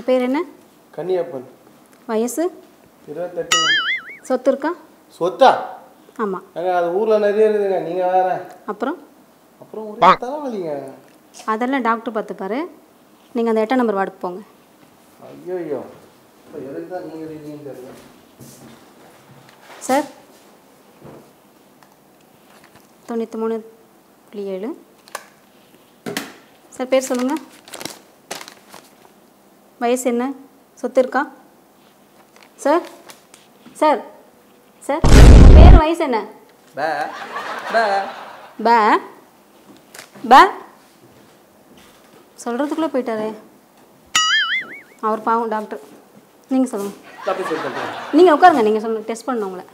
உங்கள் பேர் என்ன கன்னியப்பன் வயசு இருபத்தெட்டு சொத்து இருக்கா சொத்தா ஆமாம் ஏங்க அது ஊரில் நிறைய இருக்குதுங்க நீங்கள் வேற அப்புறம் அப்புறம் ஒரே தலைவலிங்க அதெல்லாம் டாக்டர் பார்த்துப்பாரு நீங்கள் அந்த எட்டாம் நம்பர் வார்டுக்கு போங்க ஐயோ ஐயோ இப்போ எதுக்கு தான் நீங்கள் இருக்கீங்கன்னு தெரியல சார் தொண்ணூற்றி மூணு புள்ளி ஏழு சார் பேர் சொல்லுங்கள் வயசு என்ன சொத்து இருக்கா சார் சார் சார் உங்க பேர் வயசு என்ன பே பே பே பே சொல்கிறதுக்குள்ளே போயிட்டாரே அவர் பாவம் டாக்டர் நீங்கள் சொல்லுங்கள் தப்பி சொல்லிட்டேன் நீங்கள் உட்காருங்க நீங்கள் சொல்லுங்கள் டெஸ்ட் பண்ணணும் உங்களை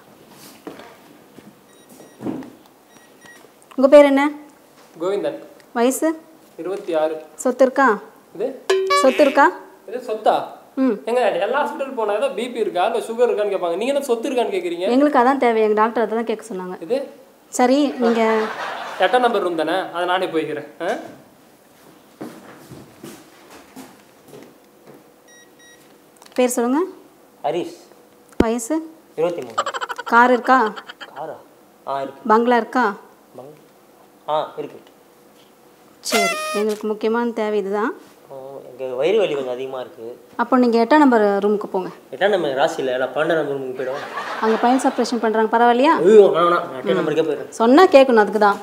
உங்கள் பேர் என்ன கோவிந்தன் வயசு இருபத்தி ஆறு சொத்து இருக்கா இது சொத்து இருக்கா இது சொத்தா ம் எங்க எல்லா ஹாஸ்பிட்டல் போனா ஏதோ பிபி இருக்கா இல்லை சுகர் இருக்கான்னு கேட்பாங்க நீங்க என்ன சொத்து இருக்கான்னு கேட்குறீங்க எங்களுக்கு அதான் தேவை எங்கள் டாக்டர் அதை தான் கேட்க சொன்னாங்க இது சரி நீங்கள் எட்டாம் நம்பர் ரூம் தானே அதை நானே போய்க்கிறேன் ஆ? பேர் சொல்லுங்கள் ஹரிஷ் வயசு இருபத்தி மூணு கார் இருக்கா காரா ஆ இருக்கு பங்களா இருக்கா பங்க ஆ இருக்கு சரி எங்களுக்கு முக்கியமான தேவை இதுதான் எங்கள் வயிறு வலி கொஞ்சம் அதிகமாக இருக்குது அப்போ நீங்கள் எட்டாம் நம்பர் ரூமுக்கு போங்க எட்டாம் நம்பர் ராசியில் நான் பன்னெண்டாம் நம்பர் ரூமுக்கு போயிடுவோம் அங்கே பயன்ஸ் ஆப்ரேஷன் பண்ணுறாங்க பரவாயில்லையா ஐயோ வேணாம் வேணாம் நான் எட்டாம் நம்பருக்கே போயிடுறேன் சொன்னால் கேட்கணும் அதுக்கு தான்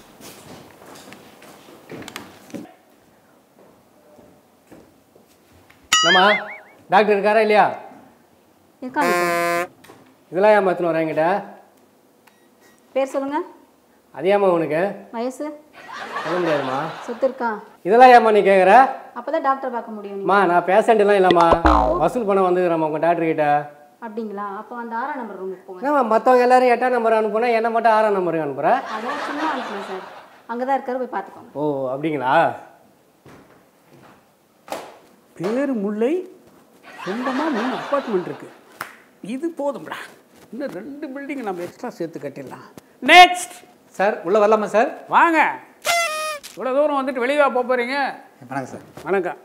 என்னம்மா டாக்டர் இருக்காரா இல்லையா இருக்காங்க சார் இதெல்லாம் ஏமாத்தணும் வரேன் என்கிட்ட பேர் சொல்லுங்கள் அதிகமா உனக்கு வயசு சொல்ல முடியாதும்மா சொத்து இருக்கா இதெல்லாம் ஏம்மா நீ கேட்குற அப்போ தான் டாக்டர் பார்க்க முடியும் நீங்க அம்மா நான் பேஷண்ட்லாம் இல்லைம்மா வசூல் பண்ண வந்துக்கிறேம்மா உங்கள் டாக்டர் கிட்ட அப்படிங்களா அப்போ அந்த ஆறாம் நம்பர் ரூமுக்கு போங்க என்னம்மா மற்றவங்க எல்லாரும் எட்டாம் நம்பர் அனுப்புனா என்ன மட்டும் ஆறாம் நம்பருக்கு அனுப்புகிறேன் அதெல்லாம் சும்மா அனுப்பணும் சார் அங்கே தான் இருக்காரு போய் பார்த்துக்கோங்க ஓ அப்படிங்களா பேர் முல்லை சொந்தமாக மூணு அப்பார்ட்மெண்ட் இருக்கு இது போதும்டா இன்னும் ரெண்டு பில்டிங் நம்ம எக்ஸ்ட்ரா சேர்த்து கட்டிடலாம் நெக்ஸ்ட் சார் உள்ளே வரலாமா சார் வாங்க இவ்வளோ தூரம் வந்துட்டு வெளியே போக போகிறீங்க வணக்கம் சார் வணக்கம்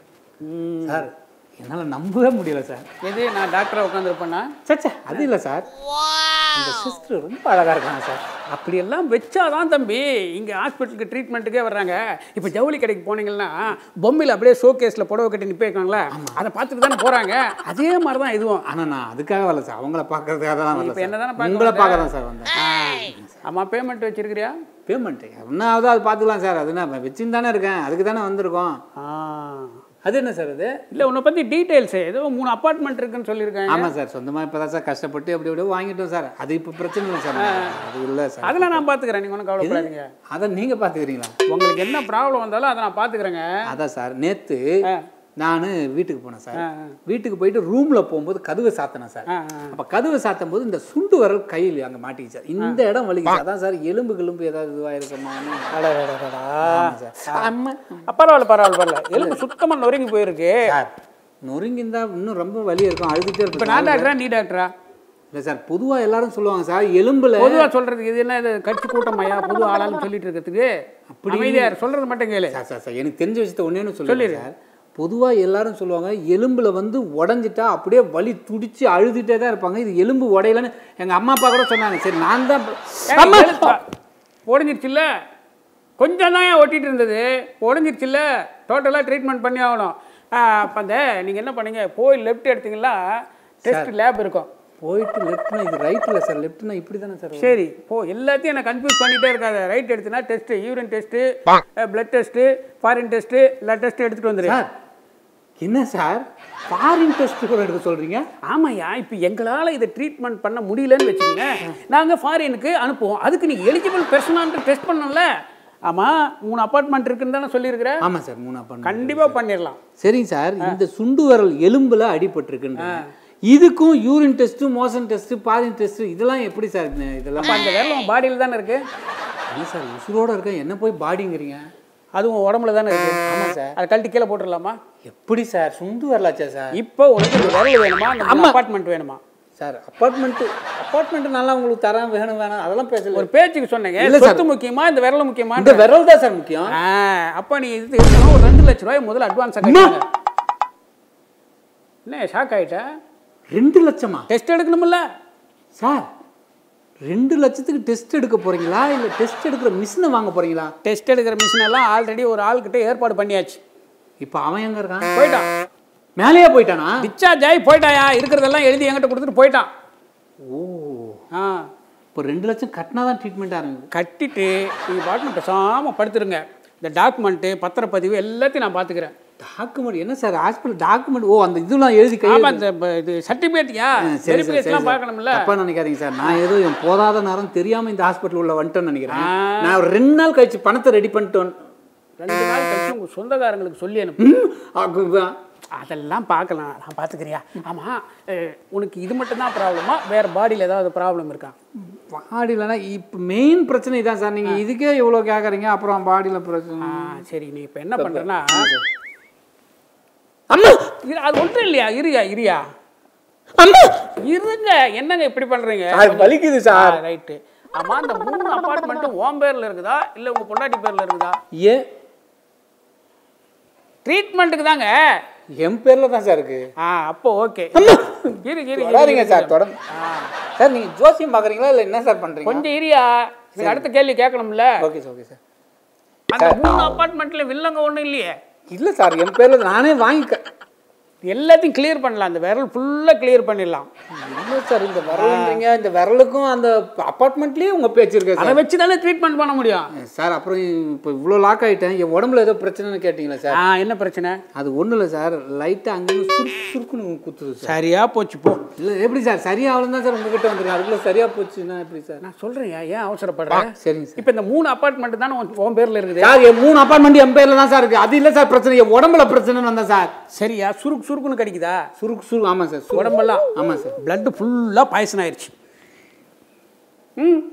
சார் என்னால் நம்பவே முடியல சார் எது நான் டாக்டரை உட்காந்துருப்பேன்னா சச்சா அது இல்லை சார் அந்த சிஸ்டர் ரொம்ப அழகாக இருக்காங்க சார் அப்படியெல்லாம் வச்சாதான் தம்பி இங்கே ஹாஸ்பிட்டலுக்கு ட்ரீட்மெண்ட்டுக்கே வர்றாங்க இப்போ ஜவுளி கடைக்கு போனீங்கன்னா பொம்மையில் அப்படியே ஷோகேஸில் புடவை கட்டி நிற்க வைக்காங்களே அதை பார்த்துட்டு தானே போகிறாங்க அதே மாதிரி தான் இதுவும் ஆனால் நான் அதுக்காக வரல சார் அவங்கள பார்க்கறதுக்காக தான் வரல இப்போ என்ன தானே சார் பார்க்க உங்களை வந்த? பார்க்க தான் சார் வந்தேன் ஆ. ஆமா பேமெண்ட் வச்சிருக்கிறியா பேமெண்ட்டு ஒன்றாவது அது பார்த்துக்கலாம் சார் அது நான் வச்சுன்னு தானே இருக்கேன் அதுக்கு தானே வந்திருக்கோம் ஆ அது என்ன சார் அது இல்லை உன்னை பற்றி டீட்டெயில்ஸு ஏதோ மூணு அப்பார்ட்மெண்ட் இருக்குன்னு சொல்லியிருக்காங்க ஆமாம் சார் சொந்தமாக இப்போ தான் சார் கஷ்டப்பட்டு அப்படி அப்படியே வாங்கிட்டோம் சார் அது இப்போ பிரச்சனை இல்லை சார் அது இல்லை சார் அதெல்லாம் நான் பார்த்துக்கிறேன் நீங்கள் ஒன்றும் கவலைப்படாதீங்க அதை நீங்கள் பார்த்துக்கிறீங்களா உங்களுக்கு என்ன ப்ராப்ளம் வந்தாலும் அதை நான் பார்த்துக்கிறேங்க அதான் சார் நேற்று ஆ. நான் வீட்டுக்கு போனேன் சார் ஆ, வீட்டுக்கு போயிட்டு ரூமில் போகும்போது கதவை சாத்தினேன் சார் ஆ, ஆ. அப்போ கதவை சாத்தும் போது இந்த சுண்டு வரல் கையில் அங்கே மாட்டிக்கிச்சு சார் இந்த இடம் வலிக்குச்சு அதான் சார் எலும்பு கிளும்பு ஏதாவது இதுவாக இருக்குமான்னு ஆமாம் சார் ஆமாம் பரவாயில்ல பரவாயில்ல பரவாயில்ல எலும்பு சுத்தமாக நொறுங்கி போயிருக்கு சார் நொறுங்கிருந்தா இன்னும் ரொம்ப வலி இருக்கும் அழுதுகிட்டே இப்போ இருக்கும் நான் டாக்டரா நீ டாக்டரா இல்லை சார் பொதுவாக எல்லாரும் சொல்லுவாங்க சார் எலும்புல பொதுவாக சொல்கிறதுக்கு இது என்ன இது கட்சி கூட்டமையா பொது ஆளான்னு சொல்லிட்டு இருக்கிறதுக்கு அப்படி அமைதியார் சொல்கிறது மட்டும் கேளு சார் சார் சார் எனக்கு தெரிஞ்ச விஷயத்த ஒன்றே சொல்லிடுறேன் சார் பொதுவாக எல்லாரும் சொல்லுவாங்க எலும்புல வந்து உடஞ்சிட்டா அப்படியே வலி துடிச்சு அழுதுகிட்டே தான் இருப்பாங்க இது எலும்பு உடையலன்னு எங்கள் அம்மா அப்பா கூட சொன்னாங்க சரி நான் தான் அம்மா! உடஞ்சிருச்சுல்ல கொஞ்சம் தான் ஒட்டிட்டு இருந்தது உடஞ்சிருச்சுல்ல டோட்டலாக ட்ரீட்மெண்ட் பண்ணி ஆகணும் அப்போ அந்த நீங்கள் என்ன பண்ணீங்க போய் லெஃப்ட் எடுத்தீங்களா டெஸ்ட் லேப் இருக்கும் போயிட்டு லெஃப்ட்னா இது ரைட்டில் சார் லெஃப்ட்னா இப்படி தானே சார் வரும்? சரி போ எல்லாத்தையும் என்ன கன்ஃபியூஸ் பண்ணிட்டே இருக்காத ரைட் எடுத்துனா test urine test blood test foreign test எல்லா டெஸ்ட்டும் எடுத்துகிட்டு வந்துரு சார் என்ன சார் ஃபாரின் டெஸ்ட் கூட எடுக்க சொல்கிறீங்க ஆமாய்யா இப்போ எங்களால் இதை ட்ரீட்மெண்ட் பண்ண முடியலன்னு வச்சுக்கோங்க நாங்கள் ஃபாரினுக்கு அனுப்புவோம் அதுக்கு நீங்கள் எலிஜிபிள் பெர்சனான்ட்டு டெஸ்ட் பண்ணணும்ல ஆமாம் மூணு அப்பார்ட்மெண்ட் இருக்குன்னு தானே சொல்லியிருக்கிற ஆமாம் சார் மூணு அப்பா கண்டிப்பாக பண்ணிடலாம் சரிங்க சார் இந்த சுண்டு வரல் எலும்புல அடிபட்டிருக்குன்ற இதுக்கும் urine test motion test foreign test இதெல்லாம் எப்படி சார் இந்த- இதெல்லாம் அப்போ அந்த விரலம் பாடியில் தானே இருக்குது என்ன சார் உசுரோட இருக்கேன் என்ன போய் பாடிங்கிறீங்க அதுவும் உடம்புல தானே இருக்கு ஆமாம் சார் அதை கழட்டி கீழே போட்டுடலாமா எப்படி சார் சுண்டு வரலாச்சா சார் இப்போ உனக்கு இந்த விரல் வேணுமா ஆமா. அப்பார்ட்மெண்ட் வேணுமா சார் அப்பார்ட்மெண்ட்டு அப்பார்ட்மெண்ட் நல்லா உங்களுக்கு தரேன் வேணும் வேணாம் அதெல்லாம் பேசல ஒரு பேச்சுக்கு சொன்னீங்க இல்ல சார். சொத்து முக்கியமா இந்த விரல் முக்கியமா இந்த விரல் தான் சார் முக்கியம் அப்ப நீ இது எடுக்கணும் ஒரு ரெண்டு லட்ச ரூபாய் முதல்ல அட்வான்ஸ் கட்டணும் அம்மா! சரி சார் நொறுங்கிந்தா இன்னும் ரொம்ப வலி இருக்கும் அழுதுகிட்டே இருப்பாங்க இப்போ நான் டாக்டரா சார் என்ன ஷாக் ஆகிட்டா ரெண்டு லட்சமா டெஸ்ட் எடுக்கணுமில்ல சார் ரெண்டு லட்சத்துக்கு டெஸ்ட் எடுக்க போறீங்களா இல்லை டெஸ்ட் எடுக்கிற மிஷினை வாங்க போறீங்களா டெஸ்ட் எடுக்கிற மிஷின் எல்லாம் ஆல்ரெடி ஒரு ஆள்கிட்ட ஏற்பாடு பண்ணியாச்சு இப்போ அவன் எங்க இருக்கான் போயிட்டான் மேலேயே போயிட்டானா டிஸ்சார்ஜ் ஆகி போயிட்டாயா இருக்கிறதெல்லாம் எழுதி என்கிட்ட கொடுத்துட்டு போயிட்டான் ஓ ஆ இப்போ ரெண்டு லட்சம் கட்டினா தான் ட்ரீட்மெண்ட் ஆரம்பிக்கும் கட்டிட்டு நீங்கள் பாட்டுன்னு பேசாமல் படுத்துருங்க இந்த டாக்குமெண்ட்டு பத்திரப்பதிவு எல்லாத்தையும் நான் பார்த்துக்கிறேன் டாக்குமெண்ட் என்ன சார் ஹாஸ்பிட்டல் டாக்குமெண்ட் ஓ அந்த இதெல்லாம் எழுதி கை ஆமாம் இந்த ப- இது சர்டிஃபிகேட்யா வெரிஃபிகேஷன்லாம் பார்க்கணும்ல தப்பா நினைக்காதீங்க சார் நான் ஏதோ என் போதாத நேரம் தெரியாம இந்த ஹாஸ்பிட்டல் உள்ள வந்துட்டேன்னு நினைக்கிறேன் நான் ஒரு ரெண்டு நாள் கழிச்சு பணத்தை ரெடி பண்ணிட்டு வந்து- ரெண்டு நாள் கழிச்சு உங்கள் சொந்தக்காரங்களுக்கு சொல்லி அனுப்பு ம், அதுதான். அதெல்லாம் பார்க்கலாம் நான் பார்த்துக்கிறியா ஆமாம் உனக்கு இது மட்டும்தான் ப்ராப்ளமா வேறு பாடியில் ஏதாவது ப்ராப்ளம் இருக்கா பாடியிலனா இப்போ மெயின் பிரச்சனை இதான் சார் நீங்க இதுக்கே இவ்வளோ கேட்குறீங்க அப்புறம் பாடியில பிரச்சனை ஆ சரி நீ இப்போ என்ன பண்ணுறேன்னா அம்மா இரு அது ஒன்றும் இல்லையா இருயா இருயா அம்மா இருங்க என்னங்க இப்படி பண்ணுறீங்க சார் வலிக்குது சார் ரைட்டு ஆமாம் இந்த மூணு அப்பார்ட்மெண்ட்டும் ஓம் பேரில் இருக்குதா இல்லை உங்கள் பொண்டாட்டி பேரில் இருக்குதா ஏ ட்ரீட்மெண்ட்டுக்கு தாங்க என் பேர்ல தான் சார் இருக்கு ஆ அப்போ ஓகே இரு இரு, இரு வராதீங்க இரு, சார் இரு. தொடர்ந்து ஆ சார் நீங்க ஜோசியம் பார்க்குறீங்களா இல்லை என்ன சார் பண்றீங்க கொஞ்சம் இரியா இதுக்கு அடுத்த கேள்வி கேட்கணும்ல ஓகே சார் ஓகே சார் அந்த மூணு அப்பார்ட்மெண்ட்ல வில்லங்க ஒன்றும் இல்லையே இல்லை சார் என் பேர்ல நானே வாங்கிக்க எல்லாத்தையும் கிளியர் பண்ணலாம் அந்த விரல் ஃபுல்லாக கிளியர் பண்ணிடலாம் இல்லை சார் இந்த விரலுன்றீங்க இந்த விரலுக்கும் அந்த அப்பார்ட்மெண்ட்லேயே உங்க பேச்சு இருக்கு அதை சார் வச்சு தானே ட்ரீட்மெண்ட் பண்ண முடியும் சார் அப்புறம் இப்போ இவ்வளோ லாக் ஆகிட்டேன் என் உடம்புல ஏதோ பிரச்சனைன்னு கேட்டிங்களா சார் ஆ என்ன பிரச்சனை அது ஒன்றும் இல்லை சார் லைட்டாக அங்கேயும் சுருக்கு சுருக்குன்னு குத்துது சார் சரியா போச்சு போ இல்லை எப்படி சார் சரியா அவ்வளோ தான் சார் உங்ககிட்ட வந்துருக்கேன் அதுக்குள்ளே சரியா போச்சுன்னா எப்படி சார் நான் சொல்கிறேன் ஏன் அவசரப்படுறேன் சரிங்க சார் இப்போ இந்த மூணு அப்பார்ட்மெண்ட் தானே உன் உன் பேரில் இருக்குது சார் என் மூணு அப்பார்ட்மெண்ட் என் பேரில் தான் சார் இருக்குது அது இல்லை சார் பிரச்சனை என் உடம்புல பிரச்சனைன்னு வந்தேன் சார் சரியா சுருக்கு சுருக்குன்னு கிடைக்குதா சுருக்கு சுருக்கு ஆமாம் சார் சுருக்கு. உடம்பெல்லாம் ஆமாம் சார் பிளட் ஃபுல்லாக பாய்சன் ஆயிடுச்சு ம்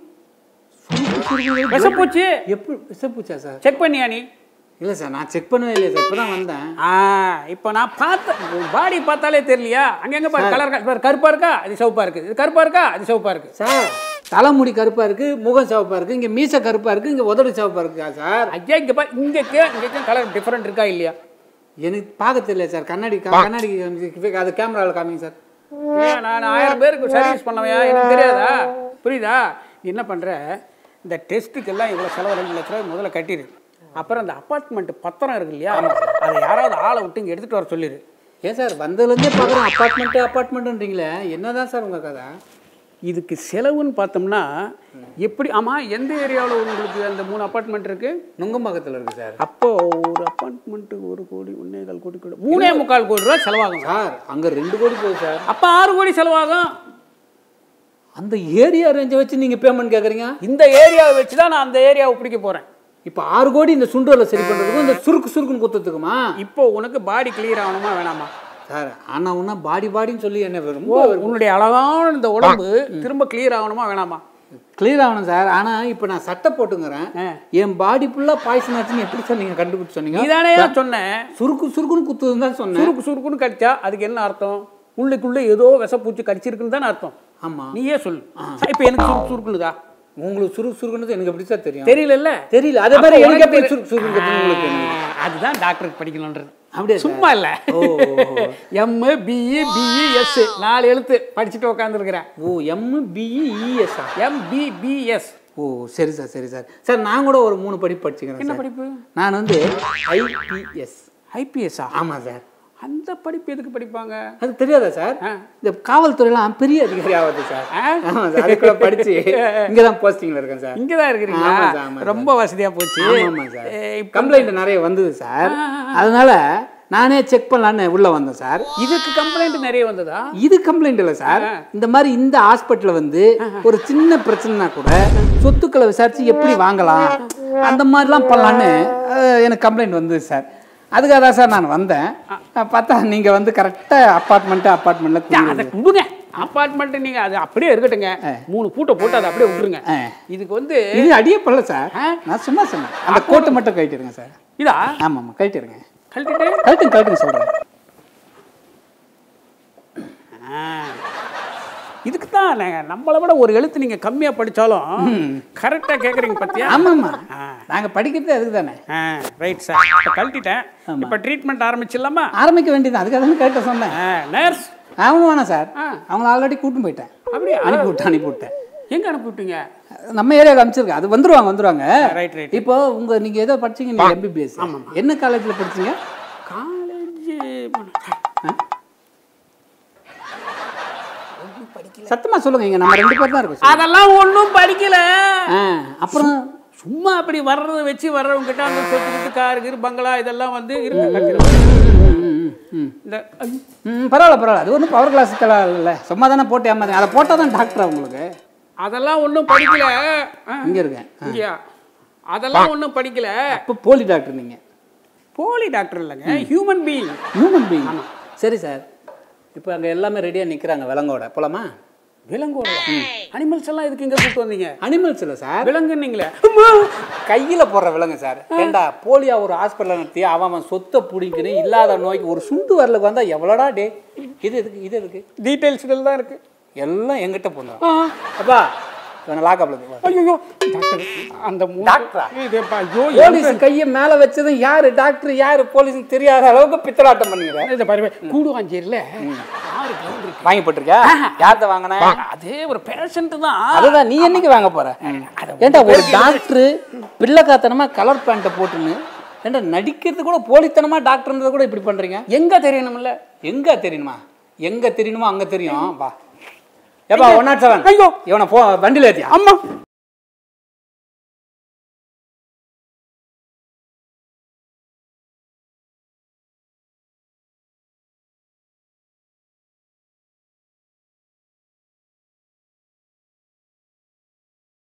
விஷப்பூச்சி எப்படி விசப்பூச்சா சார் செக் பண்ணியா நீ இல்லை சார் நான் செக் பண்ணவே இல்லையா சார் இப்போ தான் வந்தேன் ஆ இப்போ நான் பார்த்த பாடி பார்த்தாலே தெரியலையா அங்கங்க பாரு கலர் பாரு கருப்பா இருக்கா அது சிவப்பா இருக்கு இது கருப்பா இருக்கா அது சிவப்பா இருக்கு சார் தலைமுடி கருப்பாக இருக்குது முகம் சிவப்பாக இருக்குது இங்கே மீசை கருப்பாக இருக்குது இங்கே உதடு சிவப்பாக இருக்கா சார் ஐயா இங்க பாரு இங்கக்கு இங்கக்கு கலர் டிஃபரெண்ட் இருக்கா இல்லையா எனக்கு பார்க்க தெரியல சார் கண்ணாடி கா- கண்ணாடி காமிச்சு- அது கேமராவில் காமிங்க சார் ஏன் நான் ஆயிரம் பேருக்கு சர்வீஸ் பண்ணவையா எனக்கு தெரியாதா புரியுதா நீ என்ன பண்ற இந்த டெஸ்ட்டுக்கெல்லாம் இவ்வளோ செலவு ரெண்டு லட்ச ரூபாய் முதல்ல கட்டிடு அப்புறம் அந்த அப்பார்ட்மெண்ட் பத்திரம் இருக்கு இல்லையா அதை யாராவது ஆளை விட்டு இங்கே எடுத்துட்டு வர சொல்லிடு ஏன் சார் வந்ததுலேருந்தே பார்க்குறேன் அப்பார்ட்மெண்ட்டு அப்பார்ட்மெண்ட்டுன்றீங்களே என்னதான் சார் உங்கள் கதை இதுக்கு செலவுன்னு பார்த்தோம்னா எப்படி ஆமாம் எந்த ஏரியாவில் உங்களுக்கு அந்த மூணு அப்பார்ட்மெண்ட் இருக்கு நுங்கம்பாக்கத்தில் இருக்குது சார் அப்போ ஒரு அப்பார்ட்மெண்ட்டுக்கு ஒரு கோடி ஒன்னே கால் கோடி கூட மூணே முக்கால் கோடி ரூபா செலவாகும் சார் அங்கே ரெண்டு கோடி போகுது சார் அப்போ ஆறு கோடி செலவாகும் அந்த ஏரியா ரேஞ்சை வச்சு நீங்கள் பேமெண்ட் கேட்குறீங்க இந்த ஏரியாவை வச்சு தான் நான் அந்த ஏரியாவை பிடிக்க போகிறேன் இப்போ ஆறு கோடி இந்த சுண்டூரில் சரி பண்ணுறதுக்கும் இந்த சுருக்கு சுருக்குன்னு குத்துறதுக்குமா இப்போ உனக்கு பாடி கிளியர் ஆகணுமா வேணாமா சார் ஆனால் ஒன்றா பாடி பாடின்னு சொல்லி என்ன ரொம்ப உன்னுடைய அழகான இந்த உடம்பு திரும்ப கிளியர் ஆகணுமா வேணாமா கிளியர் ஆகணும் சார் ஆனால் இப்போ நான் சட்டை போட்டுங்கிறேன் ஆ. என் பாடி ஃபுல்லாக பாய்சன் ஆச்சுன்னு எப்படி சார் நீங்கள் கண்டுபிடிச்சு சொன்னீங்க நீதானே சொன்ன சுருக்கு சுருக்குன்னு குத்துதுன்னு தான் சொன்னேன் சுருக்கு சுருக்குன்னு கடிச்சா அதுக்கு என்ன அர்த்தம் உள்ளுக்குள்ள ஏதோ விஷப்பூச்சி கடிச்சிருக்குன்னு தானே அர்த்தம் ஆமாம் நீயே சொல்லு இப்போ எனக்கு சுருக்கு சுருக்குனுதா உங்களுக்கு சுருக்கு சுருக்குன்னு எனக்கு எப்படி சார் தெரியும் தெரியலல்ல தெரியல அதே மாதிரி அப்ப எனக்கு உனக்கு எப்படி சுருக்கு சுருக்குன்னு கத்துன்னு உங்களுக்கு தெரியும்? ஆ, அதுதான் டாக்டருக்கு படிக்கணுன்றது அப்படியா சார்? சும்மா இல்ல ஓ, ஓ, ஓ. எம்மு பிஇ பிஇ எஸ் நாலு எழுத்து படிச்சுட்டு உட்காந்துருக்கிறேன் ஓ எம் பிஇ இஎஸ்ஆ எம்பிபிஎஸ் ஓ சரி சார் சரி சார் சார் நான் கூட ஒரு மூணு படிப்பு படிச்சுக்கிறேன் என்ன சார் படிப்பு நான் வந்து ஐபிஎஸ் ஐபிஎஸ்ஸா ஆமாம் சார் அந்த படிப்பு எதுக்கு படிப்பாங்க அது தெரியாதா சார் ஆ. இந்த காவல்துறையெல்லாம் பெரிய அதிகாரி ஆகுது சார் ஆ? ஆமாம் சார் அதுக்குள்ள படிச்சு இங்கே தான் போஸ்டிங்கில் இருக்கேன் சார் இங்க தான் இருக்கிறீங்களா ஆமா சார், ஆமா சார். ரொம்ப வசதியா போச்சு ஆமாம் சார் ஏ, இப்ப கம்ப்ளைண்ட் நிறைய வந்தது சார் அதனால நானே செக் பண்ணலான்னு உள்ள வந்தேன் சார் இதுக்கு கம்ப்ளைண்ட் நிறைய வந்ததா இது கம்ப்ளைண்ட் இல்லை சார் இந்த மாதிரி இந்த ஹாஸ்பிட்டலில் வந்து ஒரு சின்ன பிரச்சனைனா கூட சொத்துக்களை விசாரிச்சு எப்படி வாங்கலாம் அந்த மாதிரிலாம் பண்ணலான்னு அஹ், எனக்கு கம்ப்ளைண்ட் வந்தது சார் அதுக்காக தான் சார் நான் வந்தேன் அஹ், பார்த்தா நீங்கள் வந்து கரெக்டாக அப்பார்ட்மெண்ட்டு அதை அப்பார்ட்மெண்ட்டில் கொடுங்க அப்பார்ட்மெண்ட் நீங்க அது அப்படியே இருக்கட்டுங்க மூணு பூட்டை போட்டு அதை அப்படியே விட்டுருங்க ஆ. இதுக்கு வந்து இது அடியே பண்ணல சார் ஆ? நான் சும்மா சொன்னேன் அந்த கோட்டை மட்டும் கழட்டிடுங்க சார் இதா ஆமாம் ஆமாம் கழட்டிடுங்க கழட்டிட்டு கழட்டுங்க கழட்டுங்க சொல்கிறேன் ஆ. இதுக்கு தான் நம்மளை விட ஒரு எழுத்து நீங்கள் கம்மியாக படித்தாலும் கரெக்டாக கேட்குறீங்க பார்த்தியா ஆமாம்மா நாங்கள் படிக்கிறது அதுக்கு தானே ஆ ரைட் சார் இப்போ கழட்டிட்டேன் இப்போ ட்ரீட்மெண்ட் ஆரம்பிச்சிடலாமா ஆரம்பிக்க வேண்டியது அதுக்காக தானே கேட்ட சொன்னேன் நர்ஸ் அவங்க வேணாம் சார் அவங்கள ஆல்ரெடி கூட்டின்னு போயிட்டேன் அப்படியா அனுப்பி விட்டேன் அனுப்பி விட்டேன் எங்கே அனுப்பி விட்டீங்க நம்ம ஏரியாவுக்கு அனுப்பிச்சிருக்கேன் அது வந்துருவாங்க வந்துருவாங்க ரைட் ரைட் இப்போ உங்க நீங்க ஏதோ படிச்சீங்க நீங்க எம்பிபிஎஸ் என்ன காலேஜ்ல படிச்சீங்க காலேஜ் சத்தமா சொல்லுங்க இங்க நம்ம ரெண்டு பேர் தான் இருக்கோம் அதெல்லாம் ஒன்றும் படிக்கல ஆ, அப்புறம் சும்மா அப்படி வர்றத வச்சு வர்றவங்க கிட்ட அந்த சொத்து கிட்டு காரு கீரு பங்களா இதெல்லாம் வந்து இருக்கு கட்டிடம். ம், ம். இந்த ஐயோ, ம், பரவாயில்ல பரவாயில்ல அது ஒன்றும் பவர் கிளாஸ் இல்லை சும்மா தானே போட்டு ஏமாந்தேன் அதை போட்டால் தான் டாக்டர் உங்களுக்கு அதெல்லாம் ஒன்றும் படிக்கல ஆ, இங்கே இருக்கேன் இங்கயா அதெல்லாம் ஒன்றும் படிக்கல இப்போ போலி டாக்டர் நீங்கள் போலி டாக்டர் இல்லைங்க ஹியூமன் பீயிங் ஹியூமன் பீயிங் சரி சார் இப்போ அங்கே எல்லாமே ரெடியாக நிற்கிறாங்க விலங்கோட போலாமா விலங்கோட அனிமல்ஸ் எல்லாம் இதுக்கு இங்க கூட்டு வந்தீங்க அனிமல்ஸ் இல்லை சார் விலங்குன்னீங்களே கையில் போடுற விலங்கு சார் ஏண்டா போலியா ஒரு ஹாஸ்பிட்டலில் நிறுத்தி அவன் அவன் சொத்தை பிடிக்கணும் இல்லாத நோய்க்கு ஒரு சுண்டு வரலுக்கு வந்தால் எவ்வளோடா டே இது எதுக்கு இது எதுக்கு டீடைல்ஸ் இதில் தான் இருக்கு எல்லாம் எங்கிட்ட போடுறான் அப்பா இவனை லாக்கப்பில் ஐயோ டாக்டர் அந்த மூணு- டாக்டரா? இதுப்பா, ஐயோ போலீஸ் கையை மேலே வச்சதும் யாரு டாக்டர் யாரு போலீஸ்னு தெரியாத அளவுக்கு பித்தலாட்டம் பண்ணுகிறேன் இதை பாருங்க கூடுவாஞ்சேரியில் ஆறு கிரவுண்ட் இருக்கு வாங்கி போட்டிருக்கியா யார்கிட்ட வாங்கின அதே ஒரு பேஷண்ட் தான் அதுதான் நீ என்னைக்கு வாங்க போற ஏன்டா ஒரு டாக்டர் பிள்ளைக்காத்தனமா கலர் பேண்ட்டை போட்டுன்னு ஏன்டா நடிக்கிறது கூட போலித்தனமா டாக்டர்ன்றத கூட இப்படி பண்றீங்க எங்க தெரியணும்ல எங்க தெரியணுமா எங்க தெரியணுமோ அங்க தெரியும் வா ஏப்பா ஒன் நாட் செவன் ஐயோ இவனை போ வண்டியில் ஏத்தியா அம்மா